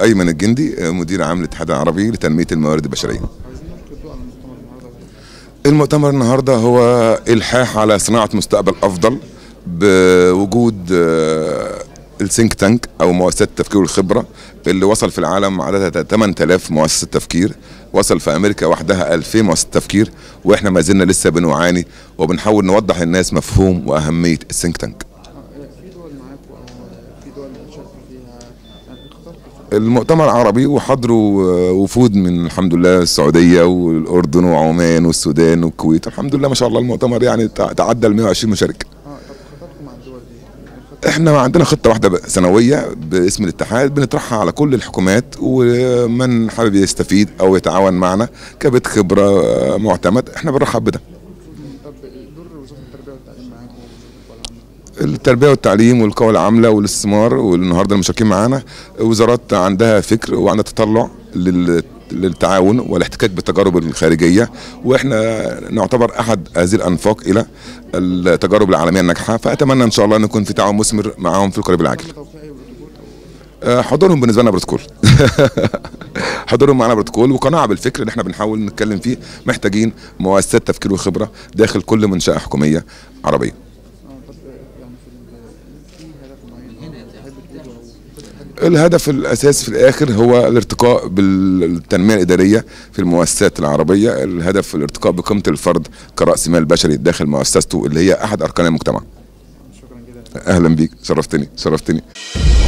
ايمن الجندي مدير عام الاتحاد العربي لتنميه الموارد البشريه عايزين نلقي الضوء على المؤتمر النهارده المؤتمر النهارده هو الحاح على صناعه مستقبل افضل بوجود آه، الثينك تانك او مؤسسات التفكير والخبره اللي وصل في العالم عددها 8000 مؤسسه تفكير وصل في امريكا وحدها 2000 مؤسسه تفكير واحنا ما زلنا لسه بنعاني وبنحاول نوضح للناس مفهوم واهميه الثينك تانك آه، في دول معاكم او في دول شاركة فيها يعني اخترت المؤتمر عربي وحضروا آه، وفود من الحمد لله السعوديه والاردن وعمان والسودان والكويت الحمد لله ما شاء الله المؤتمر يعني تع- تعدى ال 120 مشارك اه طب خططكم مع الدول دي الخطة احنا عندنا خطه واحده ب- سنويه باسم الاتحاد بنطرحها على كل الحكومات ومن حابب يستفيد او يتعاون معنا كبيت خبره آه، معتمد احنا بنرحب بده طب دور وزارة التربية والتعليم معاكم ووزارة القوى العامة التربيه والتعليم والقوى العامله والاستثمار والنهارده المشاركين معانا وزارات عندها فكر وعندها تطلع لل للتعاون والاحتكاك بالتجارب الخارجيه واحنا نعتبر احد هذه الانفاق الى التجارب العالميه الناجحه فاتمنى ان شاء الله ان يكون في تعاون مثمر معاهم في القريب العاجل توقيعي وبروتوكول او آه، حضورهم بالنسبه لنا بروتوكول حضورهم معنا بروتوكول وقناعه بالفكر اللي احنا بنحاول نتكلم فيه محتاجين مؤسسات تفكير وخبره داخل كل منشاه حكوميه عربيه اه طب يعني في ال- في هدف معين تحب تقوله او تحب الهدف الاساسي في الاخر هو الارتقاء بالتنميه الاداريه في المؤسسات العربيه الهدف الارتقاء بقيمه الفرد كراس مال بشري داخل مؤسسته اللي هي احد اركان المجتمع شكرا جدا اهلا بيك شرفتني شرفتني